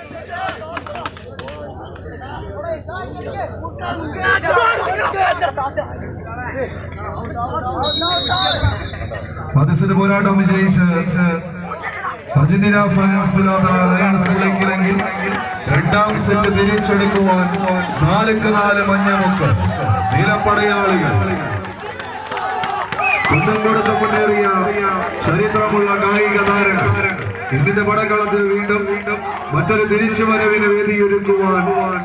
മധ്യസ്ഥ പോരാട്ടം വിജയിച്ച് അർജന്റീന ഫാൻസ് ലയൺസ് വിളിക്കില്ലെങ്കിൽ രണ്ടാം സെറ്റ് തിരിച്ചെടുക്കുവാൻ നാലുക്ക് നാല് മഞ്ഞമുക്ക് നീലപ്പടയാളികൾ കുന്നം കൊടുത്ത് മുന്നേറിയ ചരിത്രമുള്ള കായിക താരങ്ങൾ ഇതിന്റെ പടക്കളത്തിൽ വീണ്ടും മറ്റൊരു തിരിച്ചുവരവിന് വേദിയൊരുക്കുവാൻ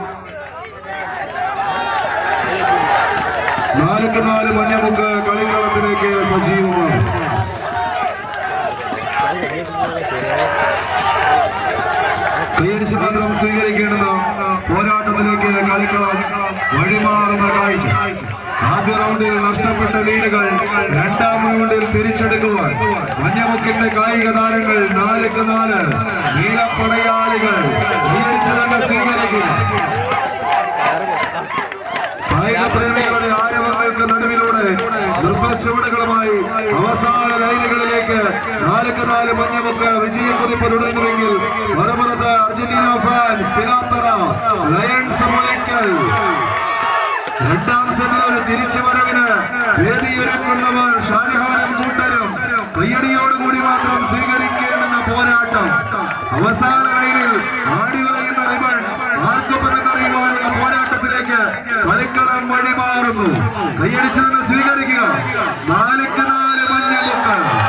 നാലുക്ക് നാല് മഞ്ഞമുക്ക് കളിക്കളത്തിലേക്ക് സജീവമാണ് കൈയടിച്ച് മാത്രം സ്വീകരിക്കേണ്ടുന്ന പോരാട്ടത്തിലേക്ക് കളിക്കളം വഴിമാറുന്ന കാഴ്ച ആദ്യ റൗണ്ടിൽ നഷ്ടപ്പെട്ട ലീഡുകൾ രണ്ടാം റൗണ്ടിൽ തിരിച്ചെടുക്കുവാൻ മഞ്ഞമുക്കിന്റെ കായിക താരങ്ങൾ നാലുക്ക് നാല് നീലപ്പടയാളികൾ കൈയടിച്ച് തന്നെ സ്വീകരിക്കുക കായിക പ്രേമികളുടെ ആരവങ്ങൾക്ക് നടുവിലൂടെ നൃത്തച്ചുവടുകളുമായി അവസാന ലൈനുകളിലേക്ക് നാലുക്ക് നാല് മഞ്ഞമുക്ക് വിജയം കുതിപ്പ് തുടരുന്നുവെങ്കിൽ മറുപുറത്ത് അർജന്റീന ഫാൻസ് പിനാത്തറ ലയൺസ് മുളയ്ക്കൽ രണ്ടാം സെറ്റിൽ ഒരു തിരിച്ചുവരവിന് വേദിയൊരുക്കുന്നവർ ഷാജഹാനും കൂട്ടരും കയ്യടിയോടുകൂടി മാത്രം സ്വീകരിക്കേണ്ടുന്ന പോരാട്ടം അവസാന ലൈനിൽ ആടി വലയുന്ന റിബൺ ആർക്കൊപ്പമെന്നറിയുവാനുള്ള പോരാട്ടത്തിലേക്ക് കളിക്കളം വഴിമാറുന്നു കൈയടിച്ചു തന്നെ സ്വീകരിക്കുക നാലുക്ക് നാല് മഞ്ഞമുക്ക്